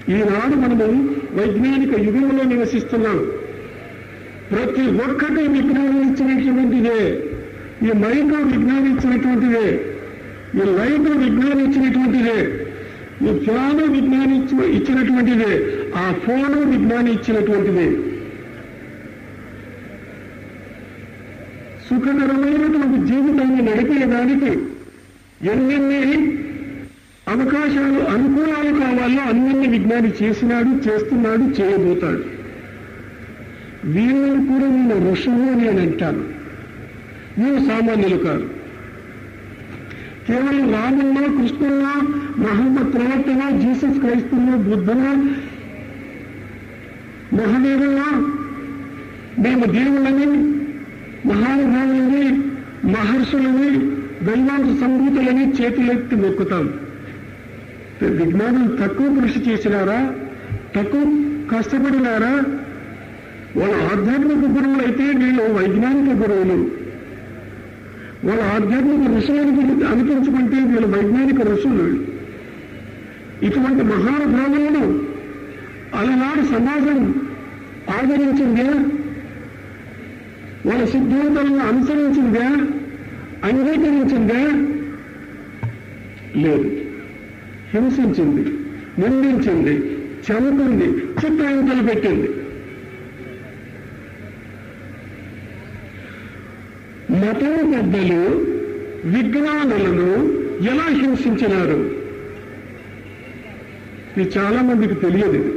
ఈనాడు మనము వైజ్ఞానిక యుగంలో నివసిస్తున్నాం ప్రతి ఒక్కటి విజ్ఞానించినటువంటిదే ఈ మైండ్ విజ్ఞానించినటువంటిదే ఈ లైట్ విజ్ఞానించినటువంటిదే ఈ ఫ్యాన్ విజ్ఞానించి ఇచ్చినటువంటిదే ఆ ఫోన్ విజ్ఞాని ఇచ్చినటువంటిదే సుఖకరమైనటువంటి జీవితాన్ని నడిపేదానికి ఎన్నెన్ని అవకాశాలు అనుకూలాలు కావాలో అన్నిన్ని విజ్ఞాని చేసినాడు చేస్తున్నాడు చేయబోతాడు వీళ్ళని కూడా నేను ఋషులు అని నేను అంటాను వీళ్ళు సామాన్యులు కాదు కేవలం రాముల్లో కృష్ణుల్లో మహమ్మద్ ప్రవక్తలో జీసస్ క్రైస్తుల్లో బుద్ధులో మహాదేవుల్లో మేము దేవుళ్ళని మహానుభావులని మహర్షులని దైవాంశ సంభూతులని చేతులెత్తి మొక్కుతాం విజ్ఞానం తక్కువ కృషి చేసినారా తక్కువ కష్టపడినారా వాళ్ళ ఆధ్యాత్మిక గురువులు అయితే వీళ్ళు వైజ్ఞానిక గురువులు వాళ్ళ ఆధ్యాత్మిక ఋషులను అనిపించుకుంటే వీళ్ళు వైజ్ఞానిక ఋషులు ఇటువంటి మహానుభావులను అలనాడు సమాజం ఆదరించిందే వాళ్ళ సిద్ధాంతాలను అనుసరించిందే అంగీకరించిందే లేదు హింసించింది నిందించింది చంపింది చిత్రహింసలు పెట్టింది మతం పెద్దలు విజ్ఞానులను ఎలా హింసించినారు ఇది చాలా మందికి తెలియదు ఇది.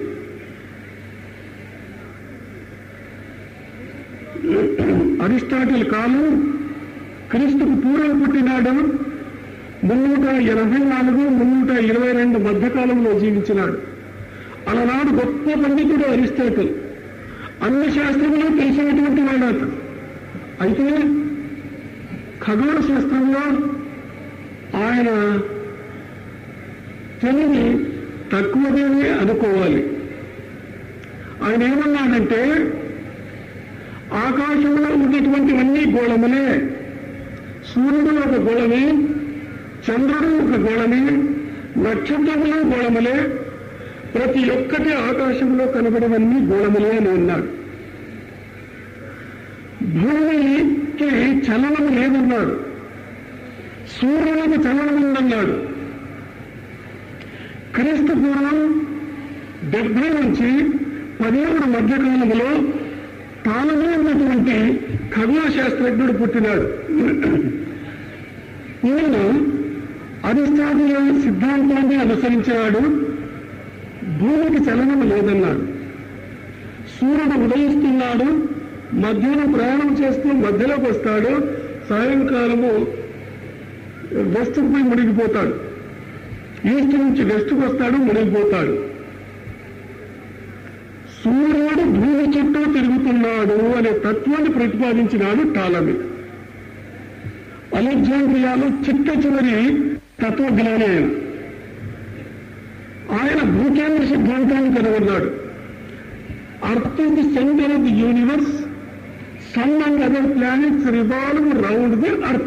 అరిస్టాటిల్ కాలం క్రీస్తుకు పూర్వం పుట్టినాడు మున్నూట ఎనభై నాలుగు మున్నూట ఇరవై రెండు మధ్యకాలంలో జీవించినాడు అలనాడు గొప్ప పండితుడు అరిస్టాటిల్ అన్ని శాస్త్రములు తెలిసినటువంటి వాడు అతను అయితే ఖగోళ శాస్త్రంలో ఆయన తెలివి తక్కువగానే అనుకోవాలి ఆయన ఏమన్నాడంటే ఆకాశంలో ఉన్నటువంటివన్నీ గోళములే సూర్యుడు ఒక గోళమే చంద్రుడు ఒక గోళమే నక్షత్రములు గోళములే ప్రతి ఒక్కటి ఆకాశంలో కనబడవన్నీ గోళములే అని అన్నాడు భూమికి చలనం లేదన్నాడు సూర్యునికి చలనం ఉందన్నాడు క్రీస్తు పూర్వం డెబ్బై నుంచి పదిహేడు మధ్యకాలంలో తానమే ఉన్నటువంటి ఖగోళ శాస్త్రజ్ఞుడు పుట్టినాడు ఈయన అరిస్టాటిల్ సిద్ధాంతాన్ని అనుసరించినాడు భూమికి చలనం లేదన్నాడు సూర్యుడు ఉదయిస్తున్నాడు మధ్యాహ్నం ప్రయాణం చేస్తూ మధ్యలోకి వస్తాడు సాయంకాలము వెస్ట్కు పోయి మునిగిపోతాడు ఈస్ట్ నుంచి వెస్ట్కు వస్తాడు మునిగిపోతాడు సూర్యుడు భూమి చుట్టూ తిరుగుతున్నాడు అనే తత్వాన్ని ప్రతిపాదించినాడు టాలమీ అలెగ్జాండ్రియాలో చిట్ట చివరి తత్వజ్ఞాని ఆయన ఆయన భూకేంద్ర సిద్ధాంతాన్ని కనుగొన్నాడు earth is the centre of the universe sun and other planets revolve round the earth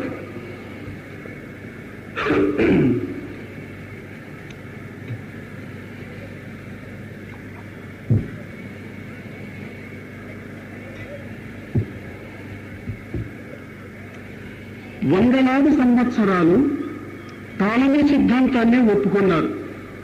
వందలాది సంవత్సరాలు తాళమే సిద్ధాంతాన్ని ఒప్పుకున్నారు